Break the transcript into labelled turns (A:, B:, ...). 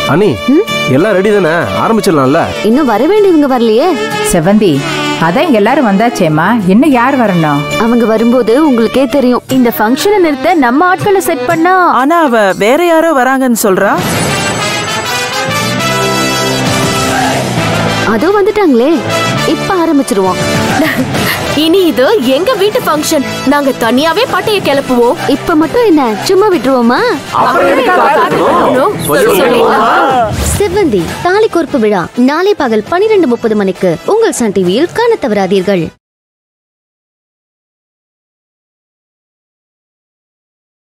A: அனி எல்லாம் ரெடி தானே ஆரம்பிச்சிடலாம்ல
B: இன்னும் வர வேண்டியவங்க வரலையே
C: செவந்தி அதான் எல்லாரும் வந்தாச்சேம்மா இன்னும் யார் வரணும்
B: அவங்க வரும்போது உங்களுக்கே தெரியும்
D: இந்த ஃபங்க்ஷனை நிறுத்த நம்ம ஆட்களை செட் பண்ணா
E: ஆனா அவ வேற யாரோ வராங்கன்னு சொல்றா
B: அதோ வந்துட்டாங்களே இப்ப ஆரம்பிச்சிருவோம்
D: இனி இது எங்க வீட்டு ஃபங்க்ஷன் நாங்க தனியாவே பாட்டைய கிளப்புவோம்
B: இப்ப மட்டும் என்ன சும்மா விட்டுருவோமா
F: செவ்வந்தி தாலி கோர்ப்பு விழா நாளை பகல் பனிரெண்டு முப்பது மணிக்கு உங்கள் சன் டிவியில் காணத் தவறாதீர்கள்